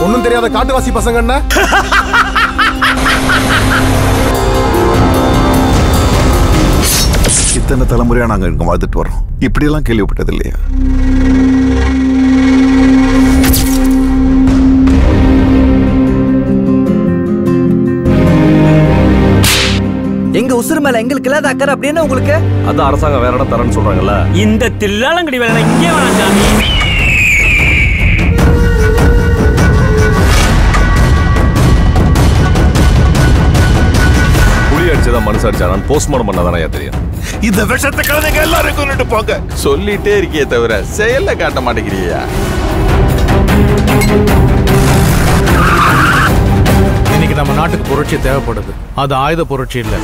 ஒண்ணும் தெரியாத காட்டுவாசி பசங்க என்ன இத்தனை தலைமுறையா நாங்க இங்க வாழ்ந்துட்டு வரோம் இப்படியெல்லாம் கேள்விப்பட்டது இல்லையா எங்க உசுறு மேல எங்களுக்கு இல்லாத அக்கறை அப்படின்னு உங்களுக்கு அதான் அரசாங்கம் வேற இடம் தரேன்னு சொல்றாங்கல்ல இந்த தில்லாலங்கடி வேலை இங்கே வேணாம் சாமி புலி அடிச்சதான் மனுஷன் அடிச்சானான்னு போஸ்ட்மார்ட்டம் பண்ணாதானே தெரியும் இந்த விஷத்தை கலந்துங்க எல்லாரும் கொண்டுட்டு போங்க சொல்லிட்டே இருக்கியே தவிர செயல்ல காட்ட மாட்டேங்கிறியா இன்னைக்கு நம்ம நாட்டுக்கு புரட்சி தேவைப்படுது அது ஆயுத புரட்சி இல்லை